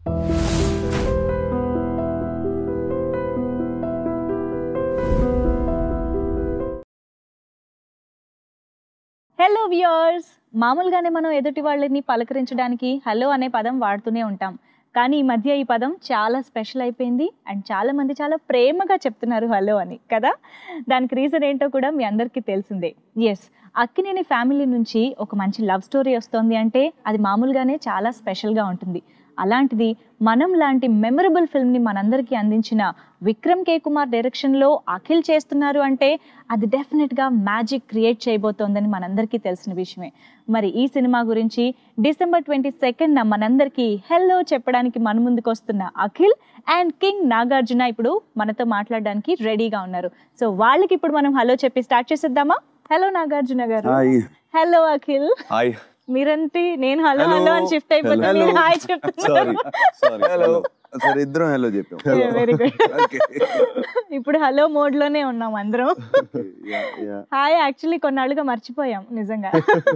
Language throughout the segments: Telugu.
హలో వ్యూయర్స్ మామూలుగానే మనం ఎదుటి వాళ్ళని పలకరించడానికి హలో అనే పదం వాడుతూనే ఉంటాం కానీ ఈ మధ్య ఈ పదం చాలా స్పెషల్ అయిపోయింది అండ్ చాలా మంది చాలా ప్రేమగా చెప్తున్నారు హలో అని కదా దానికి రీజన్ ఏంటో కూడా మీ అందరికీ తెలిసిందే ఎస్ అక్కినేని ఫ్యామిలీ నుంచి ఒక మంచి లవ్ స్టోరీ వస్తుంది అంటే అది మామూలుగానే చాలా స్పెషల్గా ఉంటుంది అలాంటిది మనం లాంటి మెమరబుల్ ఫిల్మ్ని మనందరికీ అందించిన విక్రమ్ కే కుమార్ డైరెక్షన్లో అఖిల్ చేస్తున్నారు అంటే అది డెఫినెట్గా మ్యాజిక్ క్రియేట్ చేయబోతోందని మనందరికీ తెలిసిన విషయమే మరి ఈ సినిమా గురించి డిసెంబర్ ట్వంటీ సెకండ్న మనందరికీ హెల్లో చెప్పడానికి మన ముందుకు వస్తున్న అఖిల్ అండ్ కింగ్ నాగార్జున ఇప్పుడు మనతో మాట్లాడడానికి రెడీగా ఉన్నారు సో వాళ్ళకి ఇప్పుడు మనం హలో చెప్పి స్టార్ట్ చేసేద్దామా హలో నాగార్జున గారు హాయ్ హలో అఖిల్ హాయ్ మీరంటే నేను హలో Hello. హలో అని షిఫ్ట్ అయిపోతే Hello. మీరు హాయ్ సారీ చెప్తున్నారు సారీ హలో సరే ఇద్దరం హలో చెప్పాం వెరీ గుడ్ Okay. ఇప్పుడు హలో మోడ్ లోనే ఉన్నాం అందరం Yeah, yeah. హాయ్ యాక్చువల్లీ కొన్నాళ్ళుగా మర్చిపోయాం నిజంగా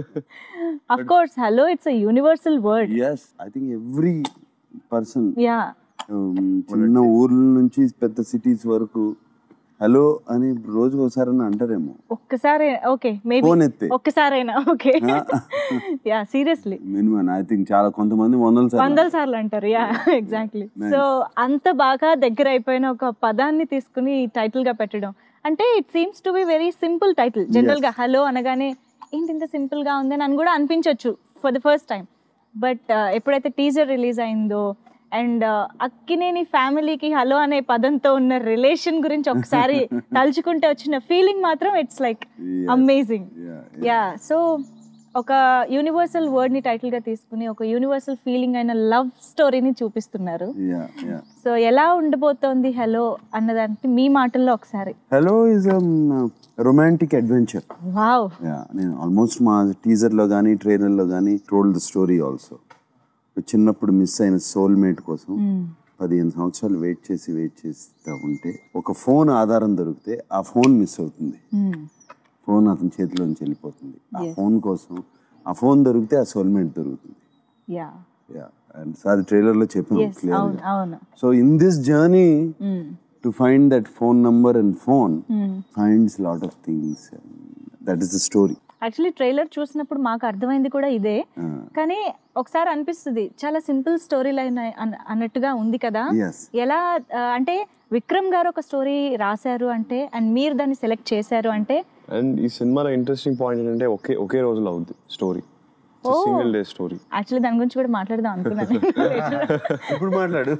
of course hello it's uh universal word Yes, I think every person yeah um, చిన్న ఊర్ల నుంచి పెద్ద సిటీస్ వరకు హలో అని రోజుకు ఒకసారి అంటారేమో ఒక్కసారి ఓకే మేబీ ఫోన్ ఎత్తే ఒక్కసారైనా okay yeah seriously minimum I think చాలా కొంతమంది వందల సార్లు వందల సార్లు అంటారు యా ఎగ్జాక్ట్లీ సో అంత బాగా దగ్గర అయిపోయిన ఒక పదాన్ని తీసుకుని టైటిల్ గా పెట్టడం అంటే it seems to be very simple title general గా హలో అనగానే ఏంటి ఇంత సింపుల్ గా ఉంది అని కూడా అనిపించవచ్చు for the first time but ఎప్పుడైతే టీజర్ రిలీజ్ అయిందో అండ్ అక్కినేని ఫ్యామిలీకి హలో అనే పదంతో ఉన్న రిలేషన్ గురించి ఒకసారి తలుచుకుంటే వచ్చిన ఫీలింగ్ మాత్రం it's like Yes. Amazing Yeah, yeah so ఒక యూనివర్సల్ వర్డ్ ని టైటిల్ గా తీసుకుని ఒక యూనివర్సల్ ఫీలింగ్ అయిన లవ్ స్టోరీని చూపిస్తున్నారు yeah, yeah. సో ఎలా ఉండబోతోంది హలో అన్నదానికి మీ మాటల్లో ఒకసారి hello is romantic adventure wow నేను ఆల్మోస్ట్ మా టీజర్లో కానీ ట్రైలర్లో కానీ టోల్ ద స్టోరీ ఆల్సో చిన్నప్పుడు మిస్ అయిన సోల్మేట్ కోసం పదిహేను సంవత్సరాలు వెయిట్ చేసి వెయిట్ చేస్తూ ఉంటే ఒక ఫోన్ ఆధారం దొరికితే ఆ ఫోన్ మిస్ అవుతుంది ఫోన్ అతని చేతిలోంచి వెళ్ళిపోతుంది ఆ ఫోన్ కోసం ఆ ఫోన్ దొరికితే ఆ సోల్మేట్ దొరుకుతుంది యా యా అండ్ అది ట్రైలర్లో చెప్పాను ఎస్ క్లియర్ అవును అవును so in this journey to find that phone number and phone finds lot of things that is the story actually trailer చూసినప్పుడు మాకు అర్థమైంది కూడా ఇదే కానీ ఒకసారి అనిపిస్తుంది చాలా సింపుల్ స్టోరీ లైన్ అన్నట్టుగా ఉంది కదా ఎస్ ఎలా ఆ, అంటే విక్రమ్ గారు ఒక స్టోరీ రాశారు అంటే అండ్ మీరు దాన్ని సెలెక్ట్ చేశారు అంటే అండ్ ఈ సినిమాలో ఇంట్రెస్టింగ్ పాయింట్ ఏంటంటే ఒకే ఒకే రోజులో అవుద్ది story single day story actually దాని గురించి కూడా మాట్లాడదాం అనుకున్నాను ఇప్పుడు మాట్లాడు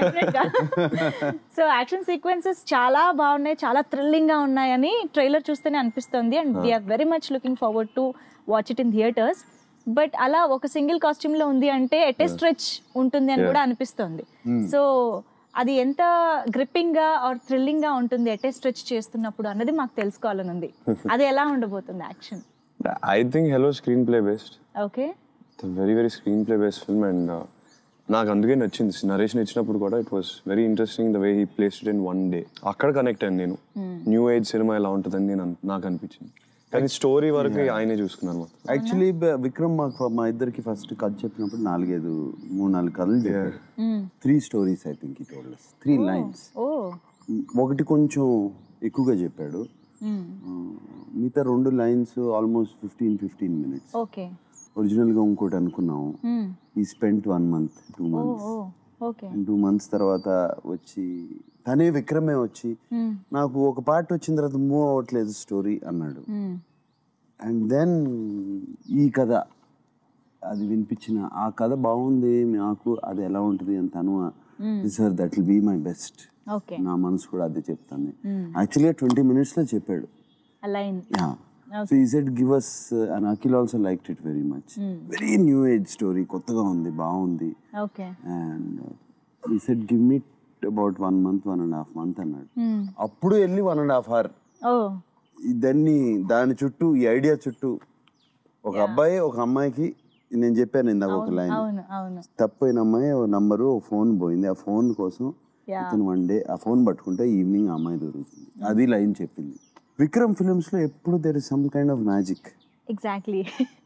సో యాక్షన్ సీక్వెన్సెస్ చాలా బాగున్నాయి చాలా థ్రిల్లింగ్ గా ఉన్నాయని ట్రైలర్ చూస్తేనే అనిపిస్తుంది and we're very much looking forward to watch it in theatres but అలా ఒక సింగిల్ కాస్ట్యూమ్ లో ఉంది అంటే ఎటే స్ట్రెచ్ ఉంటుంది అని కూడా అనిపిస్తుంది సో అది ఎంత గ్రిప్పింగ్ గా ఆర్ థ్రిల్లింగ్ గా ఉంటుంది ఎటే స్ట్రెచ్ చేస్తున్నప్పుడు అన్నది మాకు తెలుసుకోవాలని ఉంది అది ఎలా ఉండబోతుంది action I think hello screenplay best okay very very screenplay best film and నాకు అందుకే నచ్చింది నరేషన్ ఇచ్చినప్పుడు కూడా it was very interesting the way he placed it in one day అక్కడ కనెక్ట్ అయ్యాను నేను న్యూ ఏజ్ సినిమా ఎలా ఉంటుందని నేను అన్- నాకు అనిపించింది కానీ స్టోరీ వరకు ఆయనే చూసుకున్నారు మొత్తం యాక్చువల్లీ విక్రమ్ మాకు మా ఇద్దరికి ఫస్ట్ కథ చెప్పినప్పుడు నాలుగైదు మూడు నాలుగు కథలు చెప్పారు three stories I think he told three lines ఓ ఒకటి కొంచెం ఎక్కువగా చెప్పాడు ఆ, మిగతా రెండు lines almost fifteen fifteen minutes okay ఒరిజినల్గా ఇంకోటి అనుకున్నాము he spent one month two months ఓ ఓకే టూ మంత్స్ తర్వాత వచ్చి తనే విక్రమే వచ్చి నాకు ఒక పార్ట్ వచ్చిన తర్వాత మూవ్ అవ్వట్లేదు స్టోరీ అన్నాడు అండ్ దెన్ ఈ కథ అది వినిపించిన ఆ కథ బాగుంది నాకు అది ఎలా ఉంటుంది అని తను sir that will be my best okay నా మనసు కూడా అదే చెప్తాను యాక్చువల్గా ట్వంటీ మినిట్స్లో చెప్పాడు line yeah so he said give us and Akhil also like it very much very new age story కొత్తగా ఉంది బాగుంది okay and he said give me about one month one and half month అన్నాడు అప్పుడు వెళ్ళి వన్ అండ్ హాఫ్ అవర్ ఓ దాన్ని దాని చుట్టూ ఈ ఐడియా చుట్టూ ఒక అబ్బాయి ఒక అమ్మాయికి నేను చెప్పాను ఇందాక ఒక లైన్ అవును అవును తప్పైన అమ్మాయి ఓ నంబరు ఓ ఫోన్ పోయింది ఆ ఫోన్ కోసం Yeah. ఇతను వన్ డే ఆ ఫోన్ పట్టుకుంటే ఈవినింగ్ ఆ అమ్మాయి దొరుకుతుంది అది లైన్ చెప్పింది విక్రమ్ ఫిలిమ్స్ లో ఎప్పుడు there is some kind of magic exactly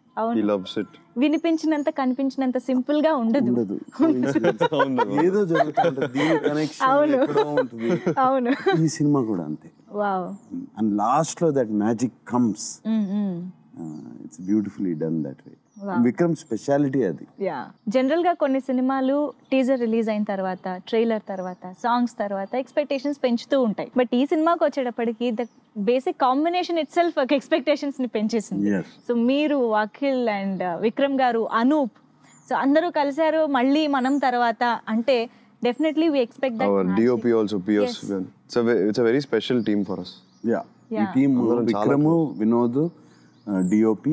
అవును. హీ లవ్స్ ఇట్ వినిపించినంత కనిపించినంత సింపుల్ గా ఉండదు ఉండదు ఏదో జరుగుతూ ఉంటుంది దీని కనెక్షన్ అవును. ఎక్కడో ఉంటుంది అవును ఈ సినిమా కూడా అంతే వావ్ అండ్ లాస్ట్ లో that magic comes it's beautifully done that way Vikram speciality అది యా జనరల్ గా కొన్ని సినిమాలు టీజర్ రిలీజ్ అయిన తర్వాత ట్రైలర్ తర్వాత సాంగ్స్ తర్వాత ఎక్స్పెక్టేషన్స్ పెంచుతూ ఉంటాయి బట్ ఈ సినిమాకి వచ్చేటప్పటికి the basic combination itself ఒక ఎక్స్పెక్టేషన్స్ ని పెంచేసింది Yes. సో మీరు అఖిల్ అండ్ విక్రమ్ గారు అనూప్ సో అందరూ కలిశారు మళ్ళీ మనం తర్వాత అంటే definitely we expect our that DOP also P S it's it's a very special team for us yeah ఈ Yeah. Team Vikram Vinod DOP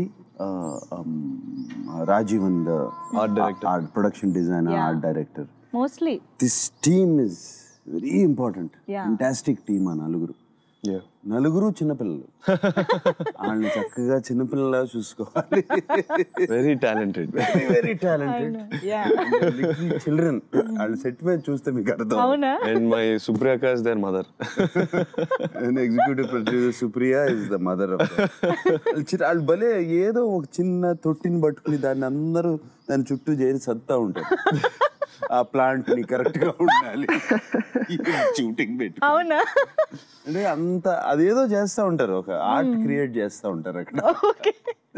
Rajeevan Art director. Art production designer Yeah. Art director mostly this team is very important Yeah. Fantastic team ఆ నలుగురు యా నలుగురు చిన్నపిల్లలు వాళ్ళని చక్కగా చిన్నపిల్లలా చూసుకోవాలి very talented very very talented yeah children వాళ్ళు సెట్ మీద చూస్తే మీకు అర్థం అవునా and my సుప్రియాక is their mother executive producer Supriya is the mother of వాళ్ళు భలే ఏదో ఒక చిన్న తొట్టిని పట్టుకుని దాన్ని అందరూ దాని చుట్టూ చేరి సత్తా ఉంటారు ఆ ప్లాంట్ ని కరెక్ట్ గా ఉండాలి షూటింగ్ పెట్టి అవునా అంటే అంత అదేదో చేస్తా ఉంటారు ఒక ఆర్ట్ క్రియేట్ చేస్తా ఉంటారు అక్కడ ఓకే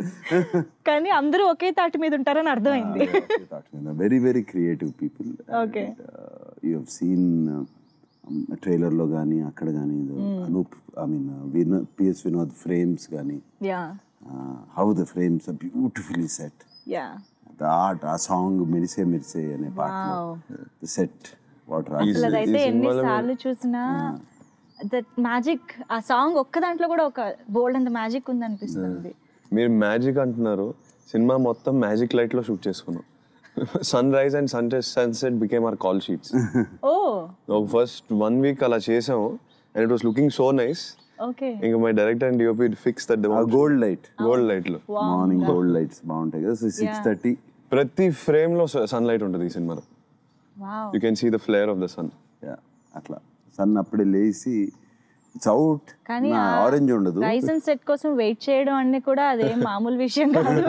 కానీ అందరూ ఒకే తాటి మీద ఉంటారని అర్థమైంది very very creative people Okay. You have seen trailer లో కానీ అక్కడ కానీ Anup I mean Vinod P S Vinod frames కానీ yeah how the frames beautifully set yeah the art ఆ సాంగ్ మెరిసే మెరిసే అనే పాట Wow. ద సెట్ వాటర్ అసలు అదైతే ఈ సినిమాలో ఎన్నిసార్లు చూసినా దట్ మ్యాజిక్ ఆ సాంగ్ ఒక్క దాంట్లో కూడా ఒక బోల్డ్ అంత మ్యాజిక్ ఉంది అనిపిస్తుంది మీరు మ్యాజిక్ అంటున్నారు సినిమా మొత్తం మ్యాజిక్ లైట్ లో షూట్ చేసుకున్నాం sunrise and sun sunset became our call sheets ఓ ఒక ఫస్ట్ వన్ వీక్ అలా చేసాము and it was looking so nice okay ఇంకా my director and DOP fix that ఆ గోల్డ్ లైట్ గోల్డ్ లైట్ లో మార్నింగ్ గోల్డ్ లైట్స్ బాగుంటాయి కదా సిక్స్ థర్టీ ప్రతి ఫ్రేమ్ లో సన్ లైట్ ఉంటుంది ఈ సినిమాలో wow you can see the flare of the sun అట్లా సన్ అప్పుడే లేచి ఇట్స్ అవుట్ కానీ ఆరెంజ్ ఉండదు రైస్ అండ్ సెట్ కోసం వెయిట్ చేయడం అన్ని కూడా అదే మామూలు విషయం కాదు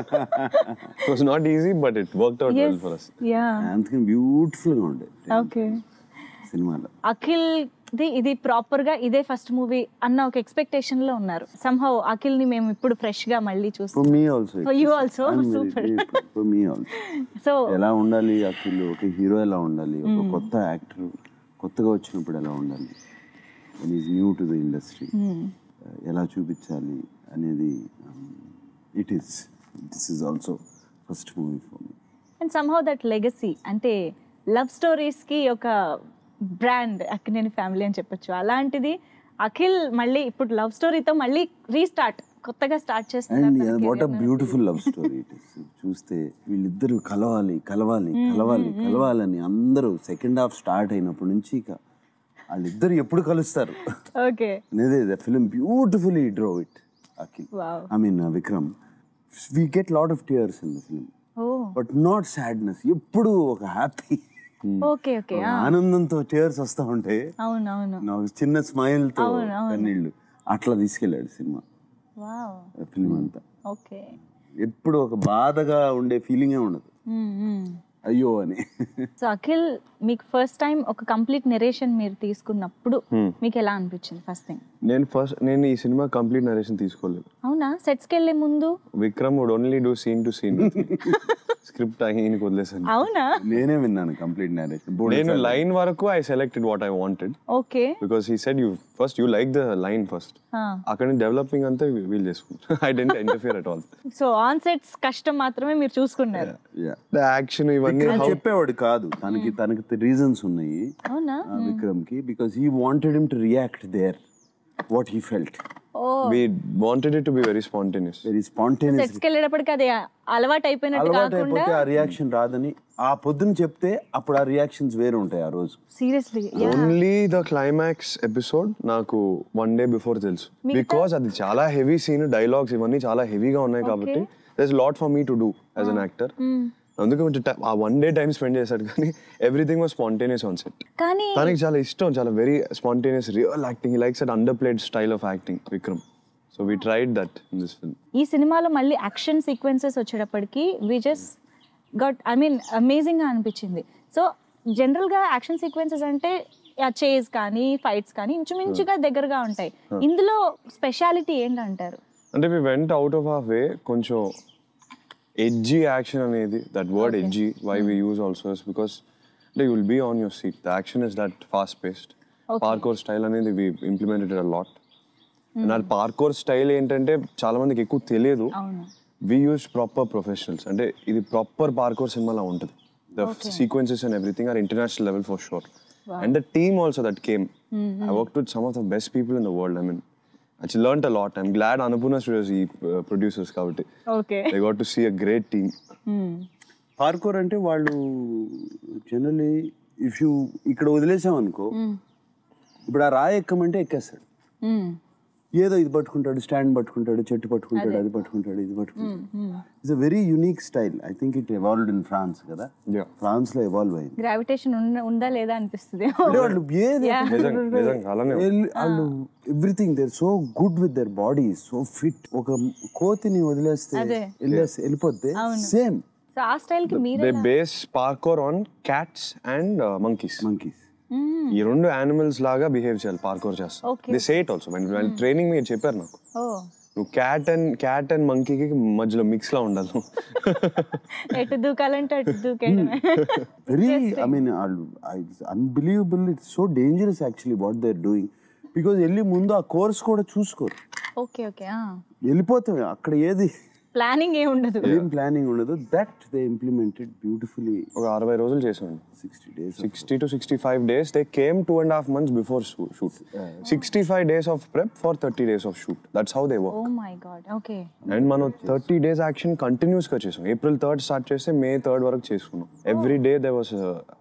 it was not easy but it work out well for us yeah అందుకని బ్యూటిఫుల్ గా ఉండే ఓకే సినిమాలో అఖిల్ ది ఇది ప్రాపర్ గా ఇదే ఫస్ట్ మూవీ అన్న ఒక ఎక్స్పెక్టేషన్ లో ఉన్నారు సంహౌ అఖిల్ ని మేము ఇప్పుడు ఫ్రెష్ గా మళ్ళీ ఫర్ చూస్తాం me also For you also? Super. For me also so ఎలా ఉండాలి అఖిల్ ఒక హీరో ఎలా ఉండాలి ఒక కొత్త యాక్టర్ కొత్తగా వచ్చినప్పుడు ఎలా ఉండాలి one is new to the industry ఎలా చూపించాలి అనేది it is this is also first movie for me and somehow that legacy అంటే లవ్ స్టోరీస్ కి ఒక బ్రాండ్ అక్కినేని ఫ్యామిలీ అని చెప్పొచ్చు అలాంటిది అఖిల్ మళ్ళీ ఇప్పుడు లవ్ స్టోరీతో మళ్ళీ రీస్టార్ట్ కొత్తగా స్టార్ట్ అండ్ చేస్తున్నారు what a beautiful love story it is చూస్తే వీళ్ళిద్దరూ కలవాలి కలవాలి కలవాలి కలవాలని అందరూ సెకండ్ హాఫ్ స్టార్ట్ అయినప్పటి నుంచి ఇక వాళ్ళిద్దరు ఎప్పుడు కలుస్తారు ఓకే అనేది the film beautifully drew it Akhil wow I mean Vikram we get lot of tears in the film oh but not sadness ఎప్పుడు ఒక హ్యాపీ ఓకే ఓకే ఆనందంతో టియర్స్ వస్తా ఉంటే అవును అవును నాకు చిన్న స్మైల్ తో అవును, అవును. కన్నీళ్ళు అట్లా తీసుకెళ్ళాడు సినిమా వావ్ ఫిలిం అంతా ఓకే ఎప్పుడు ఒక బాధగా ఉండే ఫీలింగే ఉండదు అయ్యో అని సో అఖిల్ మీకు ఫస్ట్ టైం ఒక కంప్లీట్ నెరేషన్ మీరు తీసుకున్నప్పుడు మీకు ఎలా అనిపించింది ఫస్ట్ థింగ్ నేను ఫస్ట్ నేను ఈ సినిమా కంప్లీట్ నరేషన్ తీసుకోలేదు అవునా సెట్స్కి వెళ్ళే ముందు Vikram would only do scene to scene script ఆయనకి వదిలేసాను అవునా నేనే విన్నాను కంప్లీట్ నేరేషన్ నేను లైన్ వరకు I selected what I wanted okay because he said you first you like the line first అక్కడ డెవలపింగ్ అంతా వీల్ చేసుకుంటాం I didn't interfere at all so on sets కష్టం మాత్రమే మీరు చూసుకున్నారు ద యాక్షన్ ఇవన్నీ విక్రమ్ చెప్పేవాడు కాదు తనకి తనకి రీజన్స్ ఉన్నాయి అవునా విక్రమ్ కి because he wanted him to react there what he felt ఓ we wanted it to be very spontaneous very spontaneous సెట్స్కి వెళ్ళేటప్పటికి అది అలవాటు అయిపోయినట్టు అలవాటు కాకుండా అయిపోతే ఆ రియాక్షన్ రాదని ఆ పొద్దున చెప్తే అప్పుడు ఆ రియాక్షన్స్ వేరే ఉంటాయి ఆ రోజు seriously only the climax episode నాకు వన్ డే బిఫోర్ తెలుసు బికాస్ అది చాలా హెవీ సీన్ డైలాగ్స్ ఇవన్నీ చాలా హెవీగా ఉన్నాయి కాబట్టి thus lot for me to do as an actor అందుకే కొంచెం ti- ఆ వన్ డే టైం స్పెండ్ చేశాడు కానీ everything was spontaneous on set కానీ తనకి చాలా ఇష్టం చాలా very spontaneous real acting likes at underplayed style of acting Vikram so we tried that in this film ఈ సినిమాలో మళ్ళీ యాక్షన్ సీక్వెన్సెస్ వచ్చేటప్పటికి we just got I mean అమేజింగ్గా అనిపించింది సో జనరల్గా యాక్షన్ సీక్వెన్సెస్ అంటే చేజ్ కానీ ఫైట్స్ కానీ ఇంచుమించుగా దగ్గరగా ఉంటాయి ఇందులో స్పెషాలిటీ ఏంటంటారు అంటే we went out of half way కొంచెం ఎడ్జీ యాక్షన్ అనేది that word edgy why we use also because అంటే you will be on your seat the action is that fast paced parkour style అనేది we implemented a lot and అది పార్కోర్ స్టైల్ ఏంటంటే చాలా మందికి ఎక్కువ తెలియదు అవును వి యూస్ ప్రాపర్ ప్రొఫెషనల్స్ అంటే ఇది ప్రాపర్ పార్కోర్ సినిమాలో ఉంటుంది the sequences and everything are international level for sure and the team also that came I work with some of the best people in the world I mean actual learn a lot I'm glad Annapurna Studios ఈ ప్రొడ్యూసర్స్ కాబట్టి okay I got to see a great team parkour అంటే వాళ్ళు జనరలీ ఇఫ్ యూ ఇక్కడ వదిలేసాం అనుకో ఇప్పుడు ఆ రాయి ఎక్కమంటే ఎక్కేస్తాడు ఏదో ఇది పట్టుకుంటాడు స్టాండ్ పట్టుకుంటాడు చెట్టు పట్టుకుంటాడు అది పట్టుకుంటాడు ఇది పట్టుకుంటాడు it's a very unique style I think it evolved in France కదా Yeah. ఫ్రాన్స్ లో ఎవాల్వ్ అయింది గ్రావిటేషన్ ఉందా లేదా అనిపిస్తుంది అంటే వాళ్ళు ఏది నిజంగా నిజంగా అలానే ఎల్- వాళ్ళు everything they're so good with their body so fit ఒక కోతిని వదిలేస్తే అదే. వెళ్ళేస్తే వెళ్ళిపోతే సేమ్ సో ఆ స్టైల్ కి మీరే they base parkour on cats and monkeys monkeys ఈ రెండు యానిమల్స్ లాగా బిహేవ్ చేయాలి పార్కోర్ చేస్తాం Okay. They said also training మీరు చెప్పారు నాకు ఓ నువ్వు క్యాట్ అండ్ క్యాట్ అండ్ మంకీకి మధ్యలో మిక్స్ లా ఉండాలి ఎటు దూకాలంటే అటు దూకేయడమే very I mean it's unbelievable it's so dangerous actually what they are doing because వెళ్ళి ముందు ఆ కోర్స్ కూడా చూసుకోరు ఓకే ఓకే వెళ్ళిపోతాం అక్కడ ఏది ప్లానింగ్ ఏ ఉండదు ఏం ప్లానింగ్ ఉండదు దట్ దే ఇంప్లిమెంటెడ్ బ్యూటిఫుల్లీ ఒక అరవై రోజులు చేసాం sixty days sixty to sixty five days they came two and half months before shoot sixty five days of prep for thirty days of shoot that's how they work oh my god okay and మనం థర్టీ డేస్ యాక్షన్ కంటిన్యూస్ గా చేసాం ఏప్రిల్ థర్డ్ స్టార్ట్ చేస్తే మే థర్డ్ వరకు చేసుకున్నాం every day they was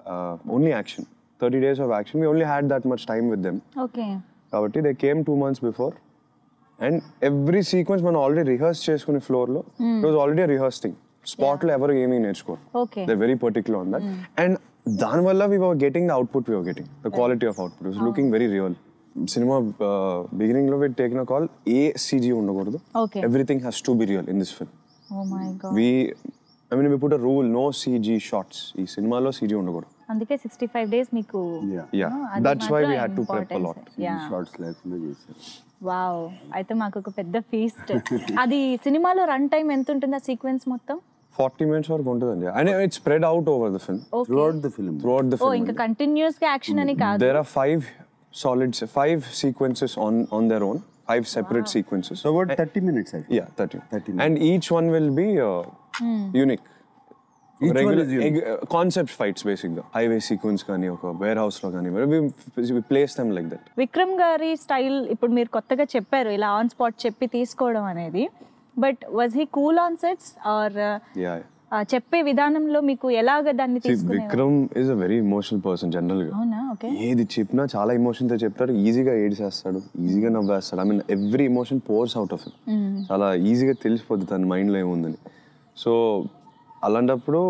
only action thirty days of action we only had that much time with them okay కాబట్టి they came two months before and every sequence మనం ఆల్రెడీ రిహర్స్ చేసుకునే ఫ్లోర్ లో it was already rehearsing spot లో ఎవరు ఏమీ నేర్చుకోరు okay they very particular on that and దానివల్ల we were getting the output we were getting the quality of output was looking very real సినిమా బిగినింగ్ లో we taken call a CG ఉండకూడదు okay everything has to be real in this film oh my god we I mean we put a rule no CG shots ఈ సినిమాలో సీజీ ఉండకూడదు అందుకే సిక్స్టీ ఫైవ్ డేస్ మీకు యా అది దట్స్ వై మాత్రం we had to prep a lot yeah shots లేకుండా చేశారు వావ్ అయితే మాకు ఒక పెద్ద ఫీస్ట్ అది సినిమాలో రన్ టైం ఎంత ఉంటుంది ఆ సీక్వెన్స్ మొత్తం ఫార్టీ మినిట్స్ వరకు ఉంటుందండి and it's spread out over the film okay throughout the film throughout the ఓ ఫిల్మ్ ఇంకా కంటిన్యూస్ గా యాక్షన్ అని కాదు there are five solid five sequences on on their own five separate sequences so about thirty minutes అయితే yeah 30. 30 and each one will be uh, unique Each one Regular- is unique. eg- uh, concept fights basically highway sequence కానీ ఒక వేర్ హౌస్ లో కానీ we place them like that Vikram గారి స్టైల్ ఇప్పుడు మీరు కొత్తగా చెప్పారు ఇలా ఆన్ స్పాట్ చెప్పి తీసుకోవడం అనేది but was he cool on sets or yeah చెప్పే విధానంలో మీకు ఎలాగ దాన్ని See, తీసుకునే Vikram is a very emotional person general గా అవునా ఓకే ఏది చెప్పినా చాలా ఎమోషన్ తో చెప్తాడు ఈజీగా ఏడిసేస్తాడు ఈజీగా నవ్వేస్తాడు I mean every emotion pours out of చాలా ఈజీగా తెలిసిపోద్ది తన మైండ్లో ఏముందని సో అలాంటప్పుడు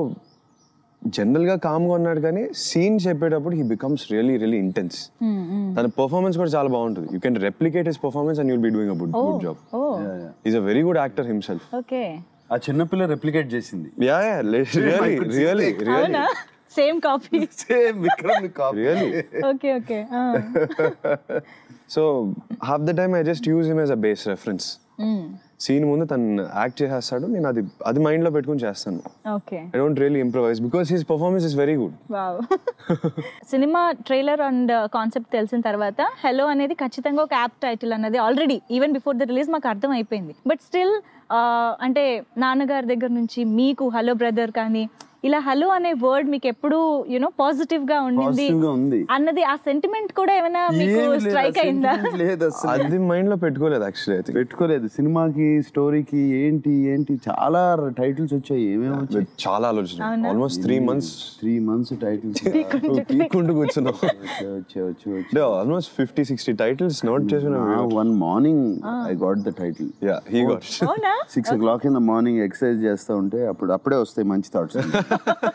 జనరల్గా కామ్గా ఉన్నాడు కానీ సీన్ చెప్పేటప్పుడు he becomes really really intense తన పర్ఫార్మెన్స్ కూడా చాలా బాగుంటుంది you can replicate his performance and you'll be doing a good good job ఓ is a very good actor himself okay ఆ చిన్నపిల్ల రెప్లికేట్ చేసింది yeah yeah really really really అవునా same copy same Vikram copy really okay okay so half the time I just use him as a base reference scene ముందు తను యాక్ట్ చేసేస్తాడు నేను అది అది మైండ్ లో పెట్టుకుని చేస్తాను okay I don't really improvise because his performance is very good wow సినిమా ట్రైలర్ అండ్ కాన్సెప్ట్ తెలిసిన తర్వాత హలో అనేది ఖచ్చితంగా ఒక యాప్ టైటిల్ అన్నది already even before the release మాకు అర్థం అయిపోయింది బట్ స్టిల్ అంటే నాన్నగారి దగ్గర నుంచి మీకు హలో బ్రదర్ కానీ ఇలా హలో అనే వర్డ్ మీకు ఎప్పుడు యునో పాజిటివ్ గా ఉండింది Positive గా ఉంది. అన్నది ఆ సెంటిమెంట్ కూడా ఏమైనా మీకు ఏమీ లేదు, స్ట్రైక్ ఆ అయిందా sentiment లేదు అసలు అది మైండ్ లో పెట్టుకోలేదు యాక్చువల్లీ ఐ థింక్ పెట్టుకోలేదు సినిమాకి స్టోరీకి ఏంటి ఏంటి చాలా టైటిల్స్ వచ్చాయి ఏమేమి వచ్చాయి చాలా ఆలోచన almost three months three months titles పీక్కుంటూ కూర్చున్నాం వచ్చి వచ్చి వచ్చి almost fifty sixty titles note చేసిన one morning I got the title yeah he got అవునా six o'clock in the morning exercise చేస్తూ ఉంటే అప్పుడు అప్పుడే వస్తాయి మంచి థాట్స్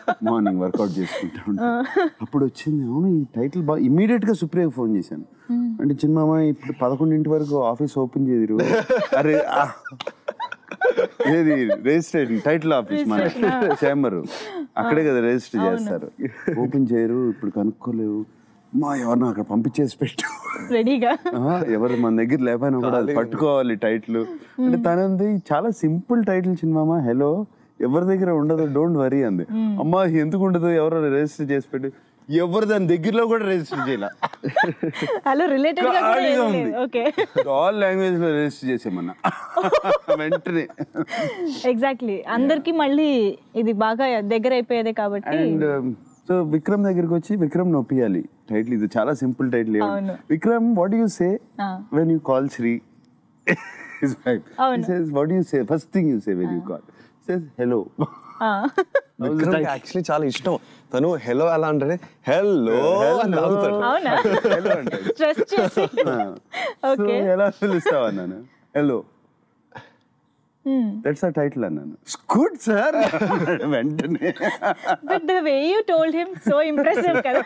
మార్నింగ్ వర్కౌట్ చేసుకుంటా ఉంటే అప్పుడు వచ్చింది అవును ఈ టైటిల్ బాగా ఇమీడియట్ గా సుప్రియకి ఫోన్ చేశాను అంటే చిన్నమామ ఇప్పుడు పదకొండింటి వరకు ఆఫీస్ ఓపెన్ చేయరు అరే ఆ, ఏది రిజిస్ట్రేషన్ టైటిల్ ఆఫీస్ మన చేంబర్ అక్కడే కదా రిజిస్టర్ చేస్తారు ఓపెన్ చేయరు ఇప్పుడు కనుక్కోలేవు మా ఎవరిని అక్కడ పంపించేసి పెట్టు రెడీగా ఆహా, ఎవరు మన దగ్గర లేకపోయినా కూడా అది పట్టుకోవాలి టైటిల్ అంటే తనది చాలా సింపుల్ టైటిల్ చిన్నమామ హలో ఎవరి దగ్గర ఉండదు డోంట్ వరీ అంది అమ్మా ఎందుకు ఉండదు ఎవరో రిజిస్టర్ చేసి పెట్టి ఎవరు దాని దగ్గరలో కూడా రిజిస్టర్ చేయాల హలో రిలేటెడ్ గా కూడా ఖాళీగా ఏం ఉంది. లేదు ఓకే ఆల్ లాంగ్వేజ్ లో రిజిస్టర్ చేసేమన్నా వెంటనే ఎగ్జాక్ట్లీ అందరికి మళ్ళీ ఇది బాగా దగ్గర అయిపోయేదే కాబట్టి అండ్ సో విక్రమ్ దగ్గరికి వచ్చి విక్రమ్ నొప్పియాలి టైటిల్ ఇది చాలా సింపుల్ టైటిల్ అవును. విక్రమ్ వాట్ యూ సే ఆ. వెన్ యూ కాల్ శ్రీ అవును. What you say first thing you say when you call says hello ఆ. యాక్చువల్లీ చాలా ఇష్టం తను హెలో ఎలా అంటే హెల్లో అని ఆగుతాడు అవునా హలో అంటే స్ట్రెస్ చేసి ఓకే ఎలా పిలుస్తావు అన్నాను హలో దట్స్ ఆ టైటిల్ అన్నాను గుడ్ సార్ వెంటనే but the way you told him so impressive కదా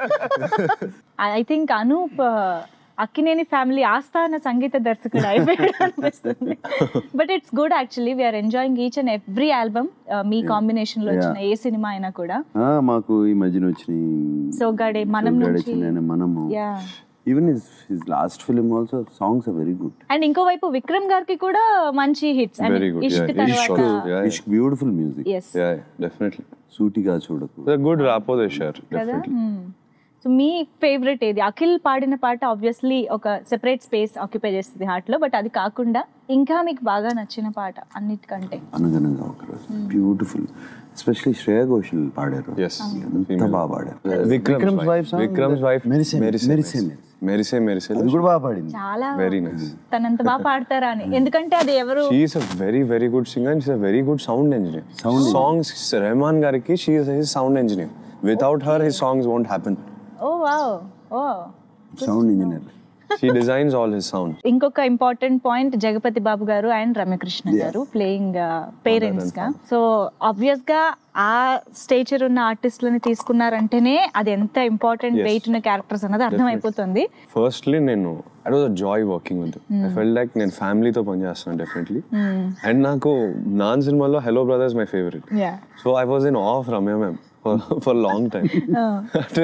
I think Anup Akkineni family ఆస్థాన సంగీత దర్శకుడు అయిపోయాడు అనిపిస్తుంది but it's good actually we're enjoying each and every album మీ కాంబినేషన్ లో వచ్చిన ఏ సినిమా అయినా కూడా ఆ, మాకు ఈ మధ్యన వచ్చినాయి సోగ్గాడే మనం సోగ్గాడే నుంచి చిన్నాయన మనము yeah even his his last film also songs are very good and ఇంకోవైపు విక్రమ్ గారికి కూడా మంచి hits and Very good, Ishq yeah. తర్వాత Ishq, yeah. Ishq beautiful music yes definitely సూటిగా చూడకు గుడ్ రాపో దే షేర్ కదా సో మీ ఫేవరెట్ ఏది అఖిల్ పాడిన పాట ఆబ్వియస్లీ ఒక సెపరేట్ స్పేస్ ఆక్యుపై చేస్తుంది హార్ట్ లో బట్ అది కాకుండా ఇంకా మీకు బాగా నచ్చిన పాట అన్నిటికంటే అనగనగా ఒకరోజు బ్యూటిఫుల్ ఎస్పెషల్లీ శ్రేయా ఘోషల్ పాడారు Yes. ఎంత బాగా పాడారు Vikram's wife wife song? Vikram's wife మెరిసే, మెరిసే మెరిసే, మెరిసే మెరిసే అది కూడా బాగా పాడింది చాలా వెరీ నైస్ తనంత బాగా పాడతారా అని ఎందుకంటే అది ఎవరు she's a very very good singer and a very good sound engineer songs Rahman గారికి she's his sound engineer without her his songs won't happen oh wow oh sound engineer she designs all his sound ఇంకొక ఇంపార్టెంట్ పాయింట్ జగపతి బాబు గారు అండ్ రమ్యకృష్ణ గారు ప్లేయింగ్ పేరెంట్స్ గా సో ఆబ్వియస్ గా ఆ స్టేచర్ ఉన్న ఆర్టిస్టులని తీసుకున్నారంటేనే అది ఎంత ఇంపార్టెంట్ వెయిట్ ఉన్న క్యారెక్టర్స్ అన్నది అర్థమైపోతుంది ఫస్ట్లీ నేను I was a joy working with I felt like నేను ఫ్యామిలీతో పనిచేస్తాను డెఫినెట్లీ అండ్ నాకు నాన్ సినిమాలో hello brothers my favourite yeah so I was in of Ramya ma'am for long time అంటే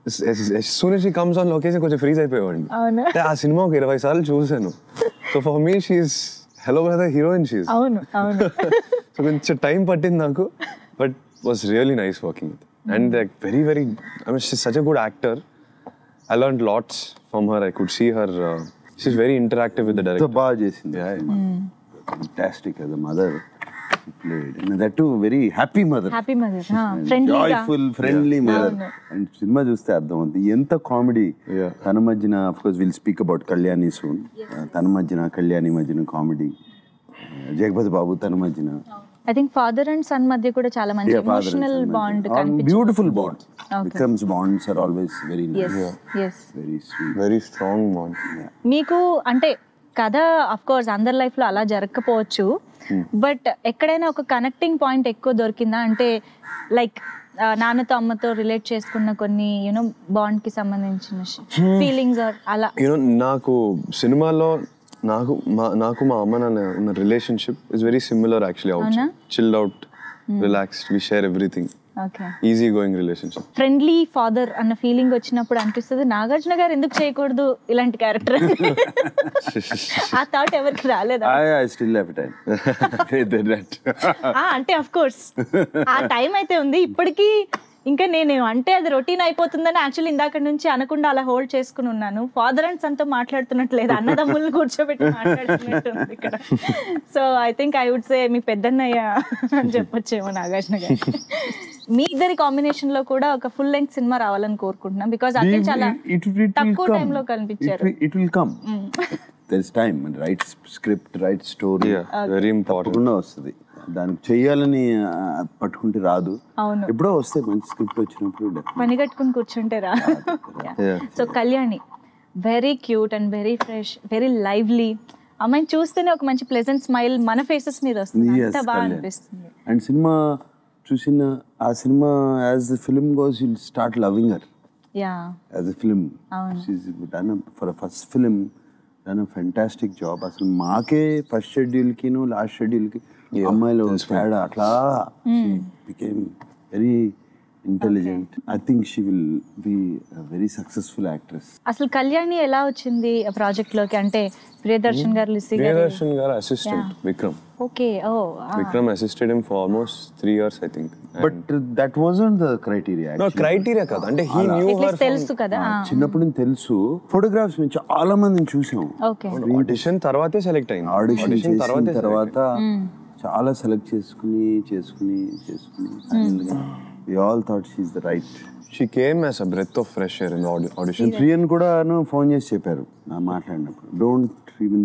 soon she comes on location కొంచెం ఫ్రీజ్ అయిపోయేవాడిని అవును. అంటే ఆ సినిమా ఒక ఇరవై సార్లు చూసాను so for me she's hello brother heroine she's అవును అవును సో కొంచెం టైం పట్టింది నాకు but was really nice working with and like very very I mean she such a good actor I learn lots from her I could see her she's very interactive with the ఎంత డైరెక్టర్ బాగా చేసింది fantastic as a mother she played and that too very happy mother happy mother ఫ్రెండ్లీగా జాయ్ఫుల్ ఫ్రెండ్లీ మదర్ అవును. అండ్ సినిమా చూస్తే అర్థం అవుతుంది ఎంత కామెడీ Yeah. తన మధ్యన of course will speak about Kalyani soon తన మధ్యన కళ్యాణి మధ్యన కామెడీ జగపతి బాబు తన మధ్యన I think father and son మధ్య కూడా చాలా మంచి ఎమోషనల్ బాండ్ కనిపించింది beautiful bond Vikram's bonds are always very yes yes very sweet very strong bond మీకు అంటే కథ అఫ్ కోర్స్ అందరి లైఫ్ లో అలా జరగకపోవచ్చు బట్ ఎక్కడైనా ఒక కనెక్టింగ్ పాయింట్ ఎక్కువ దొరికిందా అంటే లైక్ నాన్నతో అమ్మతో రిలేట్ చేసుకున్న కొన్ని యూనో బాండ్ కి సంబంధించిన ఫీలింగ్స్ అలా యూనో నాకు సినిమాలో నాకు మా నాకు మా అమ్మ నాన్న ఉన్న relationship is very similar actually out అవునా? Chilled out relaxed we share everything okay easy going relationship friendly father అన్న ఫీలింగ్ వచ్చినప్పుడు అనిపిస్తుంది నాగార్జున గారు ఎందుకు చేయకూడదు ఇలాంటి క్యారెక్టర్ ఆ థాట్ ఎవరికి రాలేదా I I still have time that ఆ, అంటే అఫ్ కోర్స్ ఆ టైం అయితే ఉంది ఇప్పటికీ ఇంకా నేను అంటే అది రొటీన్ అయిపోతుందని యాక్చువల్లీ ఇందాక నుంచి అనకుండా అలా హోల్డ్ చేసుకుని ఉన్నాను ఫాదర్ అండ్ సన్ తో మాట్లాడుతున్నట్లేదు అన్నదమ్ములను కూర్చోబెట్టి మాట్లాడుతున్నట్టు ఉంది ఇక్కడ so I think I would say మీ పెద్దన్నయ్య అని చెప్పొచ్చేమో నాగార్జున గారు మీ ఇద్దరి కాంబినేషన్ లో కూడా ఒక ఫుల్ లెంగ్త్ సినిమా రావాలని కోరుకుంటున్నాం బికాస్ అఖిల్ చాలా తక్కువ టైంలో కనిపించారు it will come there is time right script right story very important తప్పకుండా వస్తుంది దానికి చెయ్యాలని ఆ, పట్టుకుంటే రాదు అవును ఎప్పుడో వస్తే మంచి స్క్రిప్ట్ వచ్చినప్పుడు definitely. పని కట్టుకుని కూర్చుంటారా Yeah. So Kalyani very cute and very fresh very lively అమ్మాయిని చూస్తేనే ఒక మంచి ప్లెజెంట్ స్మైల్ మన ఫేసెస్ మీద వస్తుంది Yes, అంత బాగా కళ్యాణ్. అనిపిస్తుంది అండ్ సినిమా చూసిన ఆ సినిమా as the film goes will start loving her yeah as a film అవును. Done for first film done fantastic job అసలు మాకే ఫస్ట్ షెడ్యూల్కి లాస్ట్ షెడ్యూల్కి అమ్మాయిలు తేడా అట్లా became very intelligent I think she will be very successful actress అసలు కళ్యాణి ఎలా వచ్చింది ప్రాజెక్ట్ లోకి అంటే ప్రియదర్శన్ గారు లిసి గారు ప్రియదర్శన్ గారు assistant Vikram okay oh Vikram assisted him for almost three years I think but that wasn't the criteria no criteria కాదు అంటే హీ న్యూ అట్లీస్ట్ తెలుసు కదా చిన్నప్పటి నుంచి తెలుసు ఫోటోగ్రాఫ్స్ మేము చాలా మందిని చూసాం ఓకే ఆడిషన్ తర్వాతే సెలెక్ట్ అయింది ఆడిషన్ ఆడిషన్ చేసిన తర్వాతే తర్వాత చాలా సెలెక్ట్ చేసుకుని చేసుకుని చేసుకుని we all thought she's the right she came as a breath of fresh air in audition Priyan కూడా ఫోన్ చేసి చెప్పారు నా మాట్లాడినప్పుడు don't even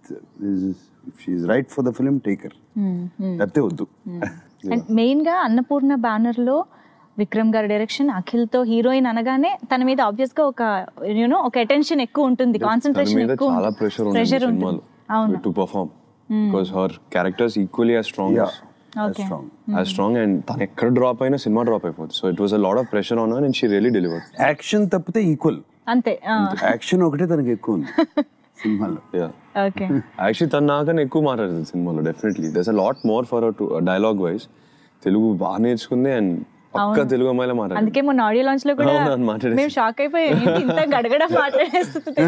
if she's right for the film take her లేకపోతే వద్దు అండ్ మెయిన్ గా అన్నపూర్ణ బ్యానర్ లో విక్రమ్ గారి డైరెక్షన్ అఖిల్ తో హీరోయిన్ అనగానే తన మీద ఆబ్వియస్ గా ఒక యూనో ఒక అటెన్షన్ ఎక్కువ ఉంటుంది తన కాన్సన్ట్రేషన్ మీద ఎక్కువ చాలా ప్రెషర్ ఉంది ప్రెషర్ సినిమాలో ఉంటుంది అవును to perform because her characters equally as strong okay strong as strong and తను ఎక్కడ డ్రాప్ అయినా సినిమా డ్రాప్ అయిపోతుంది so it was a lot of pressure on and she really delivered action తప్పితే ఈక్వల్ అంతే యాక్షన్ ఒకటే తనకి ఎక్కువ ఉంది సినిమాలో యా ఓకే యాక్చువల్లీ తను నాకన్నా ఎక్కువ మాట్లాడుతుంది సినిమాలో definitely does a lot more for to dialogue wise Telugu బాగా నేర్చుకుంది అండ్ పక్క తెలుగు అమ్మాయిలా మాట్లాడింది అందుకే మొన్న ఆడియో లాంచ్ లో కూడా అవును, అవును, మాట్లాడేసి. మేము షాక్ అయిపోయాం ఏంటి ఇంత గడగడ మాట్లాడేస్తుంది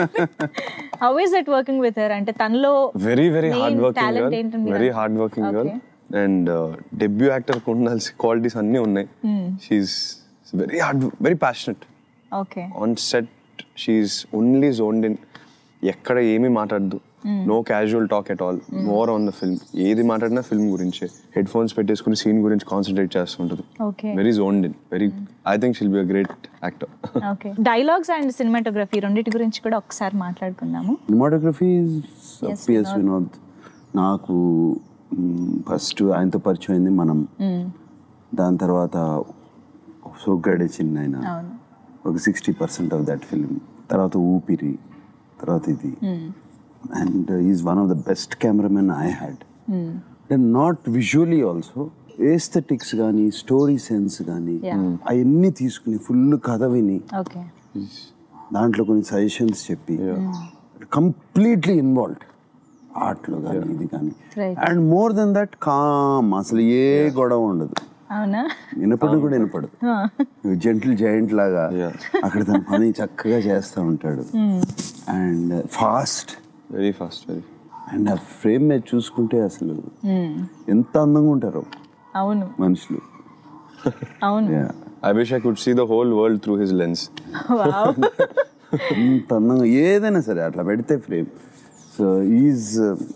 how is it working with her అంటే తనలో very very main hard working talent girl ఏంటని very hard working girl and debut actor ఉండాల్సిన క్వాలిటీస్ అన్నీ ఉన్నాయి she's very hard very passionate okay on set she's only zoned in ఎక్కడ ఏమీ మాట్లాడదు no casual talk at all more on the film ఏది మాట్లాడినా ఫిల్మ్ గురించే హెడ్ ఫోన్స్ పెట్టేసుకుని సీన్ గురించి కాన్సన్ట్రేట్ చేస్తుంటది okay very zoned in very I think she'll be a great actor okay dialogues and cinematography రెండింటి గురించి కూడా ఒకసారి మాట్లాడుకుందాము సినిమాటోగ్రఫీ Yes, పిఎస్ వినోద్ నాకు ఫస్ట్ ఆయనతో పరిచయం అయింది మనం దాని తర్వాత సోగ్గాడే చిన్న ఆయన అవును ఒక sixty percent of that film తర్వాత ఊపిరి తర్వాత ఇది and is one of the best cameraman I had and not visually also aesthetics కానీ స్టోరీ సెన్స్ కానీ Yeah. అవన్నీ తీసుకుని ఫుల్ కథ విని ఓకే దాంట్లో కొన్ని సజెషన్స్ చెప్పి కంప్లీట్లీ ఇన్వాల్వ్డ్ ఆర్ట్లో కానీ ఇది కానీ Right. And more than that calm అసలు ఏ గొడవ ఉండదు అవునా వినపడదు కూడా వినపడదు జెంటిల్ జైంట్ లాగా Yeah. అక్కడ తన పని చక్కగా చేస్తూ ఉంటాడు and fast very fast very and ఆ ఫ్రేమ్ మీద చూసుకుంటే అసలు ఎంత అందంగా ఉంటారు అవును మనుషులు అవును Yeah. I wish I could see the whole world through his lens wow అంత అందంగా ఏదైనా సరే అట్లా పెడితే frame so is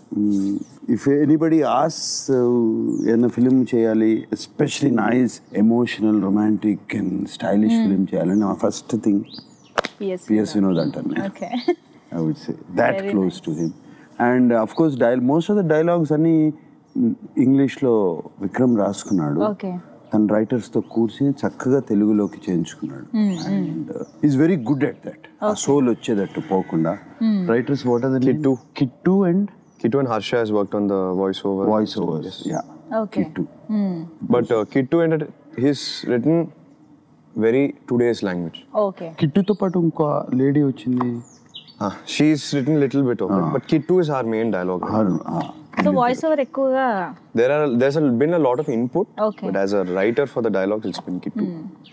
if anybody ఆస్ ఏదైనా ఫిలిం చేయాలి especially nice emotional romantic and stylish film చేయాలని నా first thing PS PS Vinod అంటాను నేను okay I would say that close to him and of course డైల్ మోస్ట్ ఆఫ్ ద డైలాగ్స్ అన్ని ఇంగ్లీష్లో విక్రమ్ రాసుకున్నాడు ఓకే తన రైటర్స్ తో కూర్చుని చక్కగా తెలుగులోకి చేయించుకున్నాడు and is very good at that ఆ సోల్ వచ్చేటట్టు పోకుండా writers what are Kittu Kittu and Kittu and Harsha has worked on the voiceover. Voiceovers yeah okay Kittu But uh, Kittu and he's written very today's language. ఓకే కిట్టుతో పాటు ఇంకో లేడీ వచ్చింది Uh, she's written little bit of it, but Kittu is our main dialogue. హర్- ఆ, సో వాయిస్ ఓవర్ ఎక్కువగా There are there's a, been a lot of input, Okay. but as a writer for the dialogue, it's been Kittu.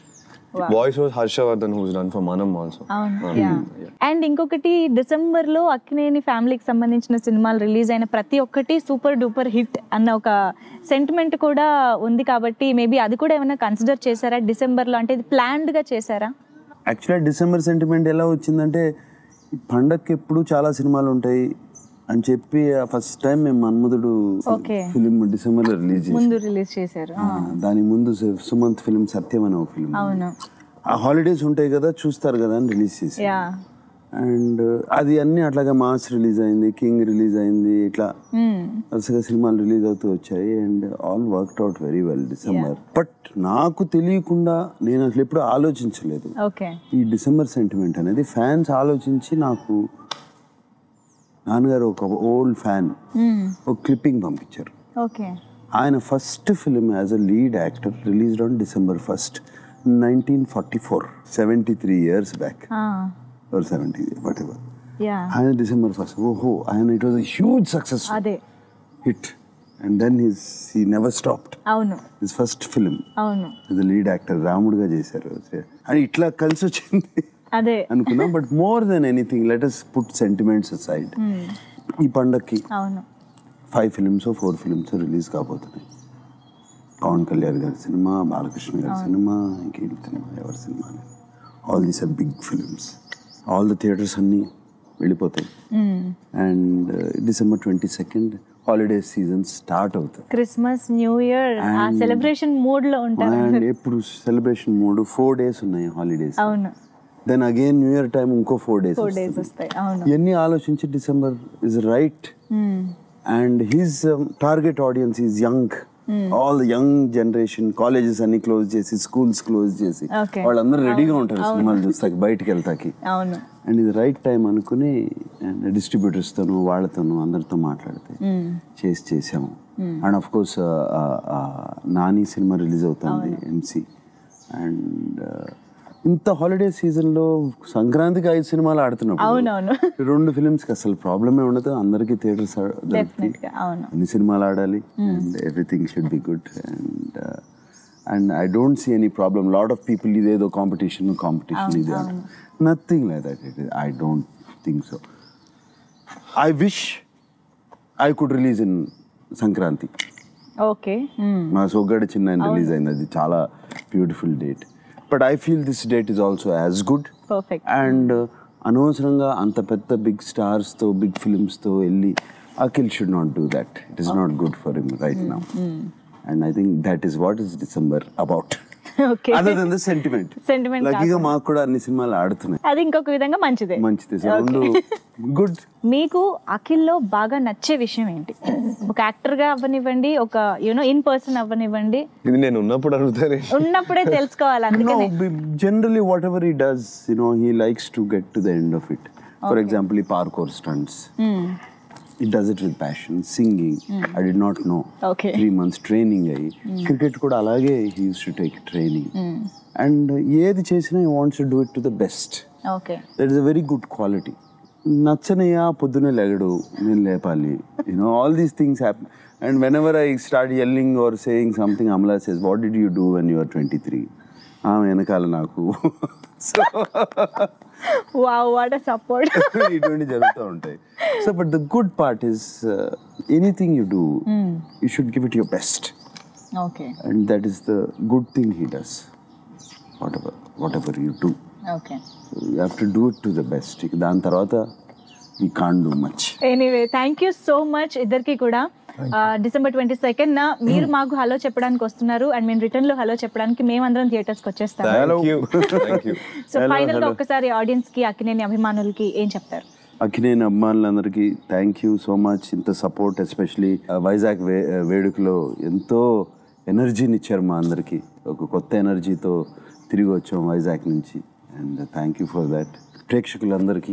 Voice was Harshavardhan, who's done for Manam also. అవును యా అండ్ ఇంకొకటి డిసెంబర్ లో అక్కినేని ఫ్యామిలీకి సంబంధించిన సినిమాలు రిలీజ్ అయిన ప్రతి ఒక్కటి సూపర్ డూపర్ హిట్ అన్న ఒక సెంటిమెంట్ కూడా ఉంది కాబట్టి మేబీ అది కూడా ఏమైనా కన్సిడర్ చేశారా డిసెంబర్ లో అంటే ఇది ప్లాన్డ్ గా చేశారా యాక్చువల్గా డిసెంబర్ సెంటిమెంట్ ఎలా వచ్చిందంటే ఈ పండక్కి ఎప్పుడు చాలా సినిమాలు ఉంటాయి అని చెప్పి ఫస్ట్ టైం మేము మన్మధుడు Okay. ఫిలిం డిసెంబర్లో రిలీజ్ చేసాం ముందు రిలీజ్ చేశారు ఆ, దాని ముందు సు- సుమంత్ ఫిలిం సత్యం అనే ఒక ఫిలిం అవును ఆ హాలిడేస్ ఉంటాయి కదా చూస్తారు కదా అని రిలీజ్ చేసి యా అండ్ అది అన్ని అట్లాగా మాస్ రిలీజ్ అయింది కింగ్ రిలీజ్ అయింది ఇట్లా వరుసగా సినిమాలు రిలీజ్ అవుతూ వచ్చాయి and all worked out very well December but నాకు తెలియకుండా నేను అసలు ఎప్పుడు ఆలోచించలేదు ఓకే ఈ డిసెంబర్ సెంటిమెంట్ అనేది ఫ్యాన్స్ ఆలోచించి నాకు నాన్నగారు ఒక ఓల్డ్ ఫ్యాన్ ఒక క్లిప్పింగ్ పంపించారు ఓకే ఆయన first film as a lead actor released on December first nineteen forty four seventy three years back or seventy whatever yeah ఆయన డిసెంబర్ ఫస్ట్ ఓహో ఆయన ఇట్ వాజ్ హ్యూజ్ సక్సెస్ అదే hit and then his he never stopped అవును హిస్ ఫస్ట్ ఫిల్మ్ అవును ది లీడ్ యాక్టర్ రాముడుగా చేశారు అని ఇట్లా కలిసి వచ్చింది అదే అనుకున్నా but more than anything let us put sentiments aside ఈ పండక్కి అవును five films four films release కాబోతున్నాయి పవన్ కళ్యాణ్ గారి సినిమా బాలకృష్ణ గారి సినిమా ఇంకేంటి సినిమా ఎవరి సినిమా all these are big films all the theatres అన్నీ వెళ్ళిపోతాయి and December twenty second holiday season start అవుతుంది క్రిస్మస్ న్యూ ఇయర్ ఆ And- సెలబ్రేషన్ మూడ్ లో ఉంటారు అండ్ ఎప్పుడు సెలబ్రేషన్ మూడు ఫోర్ డేస్ ఉన్నాయి హాలిడేస్ అవును then again new year time ఇంకో ఫోర్ డేస్ ఫోర్ డేస్ వస్తాయి అవును ఇవన్నీ ఆలోచించి December is right and he's target audience is young all young generation colleges అన్ని క్లోజ్ చేసి స్కూల్స్ క్లోజ్ చేసి Okay. వాళ్ళందరూ రెడీగా ఉంటారు సినిమాలు చూస్తాకి బయటికి వెళ్తాకి అవును అండ్ ఇది రైట్ టైం అనుకుని అండ్ డిస్ట్రిబ్యూటర్స్తోను వాళ్ళతోనూ అందరితో మాట్లాడితే చేసి చేసాము అండ్ ఆఫ్ కోర్స్ నాని సినిమా రిలీజ్ అవుతుంది ఎంసీ అండ్ ఇంత హాలిడే సీజన్లో సంక్రాంతికి ఐదు సినిమాలు ఆడుతున్నప్పుడు అవునవును రెండు ఫిల్మ్స్ కి అసలు ప్రాబ్లమే ఉండదు అందరికి థియేటర్స్ డెఫినెట్ గా అవును అన్ని సినిమాలు ఆడాలి and everything should be good and and I don't see any problem lot of people ఇదేదో కాంపిటీషన్ కాంపిటీషన్ ఇది nothing like that it I don't think so I wish I could release in Sankranti okay మా సొగ్గడి చిన్న రిలీజ్ అయింది అది చాలా beautiful date but I feel this date is also as good perfect and అనవసరంగా అంత పెద్ద బిగ్ స్టార్స్తో బిగ్ ఫిల్మ్స్తో వెళ్ళి Akhil should not do that it is not good for him right now and I think that is what is December about okay other then the sentiment Sentiment లక్కీగా మాకు కూడా అన్ని సినిమాలు ఆడుతున్నాయి అది ఇంకొక విధంగా మంచిదే మంచిది సో రెండు గుడ్ మీకు అఖిల్లో బాగా నచ్చే విషయం ఏంటి ఒక యాక్టర్ గా అవ్వనివ్వండి ఒక యూనో ఇన్ పర్సన్ అవ్వనివ్వండి ఇది నేను ఉన్నప్పుడు అడుగుతారే ఉన్నప్పుడే తెలుసుకోవాలి No, అందుకనే b- generally, whatever he does, you know, he likes to get to the end of it. For example, he parkour stunts. He does it with passion. Singing, I did not know. Okay. Three months training అయ్యి క్రికెట్ కూడా అలాగే he uses to take training and ఏది చేసినా he wants to do it to the best okay that is a very good quality నచ్చనయ్యా పొద్దునే లెగడు నేను లేపాలి you know all these things happen and whenever I start yelling or saying something Amala says what did you do when you are twenty three ఆమె వెనకాల నాకు so wow what a support ఇటువంటి జరుగుతూ ఉంటాయి so but the good part is anything you do you should give it your best okay and that is the good thing he does whatever whatever you do okay you have to do it to the best ఇక దాని తర్వాత you can do much anyway thank you so much ఇద్దరికి కూడా డిసెంబర్ ట్వంటీ సెకండ్ నా మీరు మాకు హలో చెప్పడానికి వస్తున్నారు అండ్ మేము రిటర్న్ లో హలో చెప్పడానికి మేమందరం థియేటర్స్ కి వచ్చేస్తాము thank you thank you so Hello, final గా hello. ఒక్కసారి ఆడియన్స్ కి అక్కినేని అభిమానులకి ఏం చెప్తారు అఖినేని అభిమానులందరికీ థ్యాంక్ యూ సో మచ్ ఇంత సపోర్ట్ ఎస్పెషలీ వైజాగ్ వే వేడుకలో ఎంతో ఎనర్జీని ఇచ్చారు మా అందరికీ ఒక కొత్త ఎనర్జీతో తిరిగి వచ్చాం వైజాగ్ నుంచి and thank you for that ప్రేక్షకులందరికీ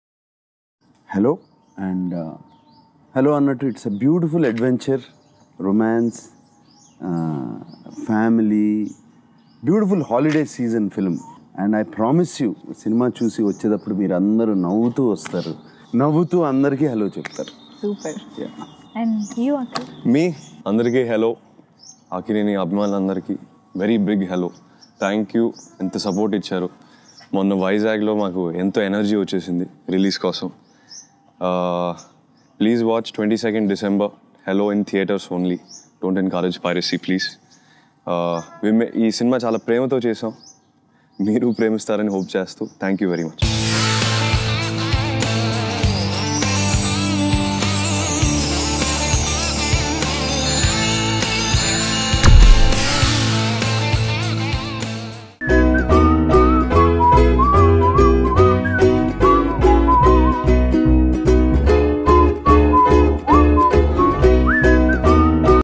హలో అండ్ హలో అన్నట్టు it's a beautiful adventure romance family beautiful holiday season film and I promise you సినిమా చూసి వచ్చేటప్పుడు మీరు అందరూ నవ్వుతూ వస్తారు నవ్వుతూ అందరికీ హలో చెప్తారు super Yeah. And you Akhil మీ అందరికీ హలో అకినేని అభిమానులందరికీ very big hello thank you ఎంత సపోర్ట్ ఇచ్చారు మొన్న వైజాగ్లో మాకు ఎంతో ఎనర్జీ వచ్చేసింది రిలీజ్ కోసం please watch twenty second December hello in theatres only don't encourage piracy please ఈ సినిమా చాలా ప్రేమతో చేసాం మీరు ప్రేమిస్తారని హోప్ చేస్తూ థ్యాంక్ యూ వెరీ మచ్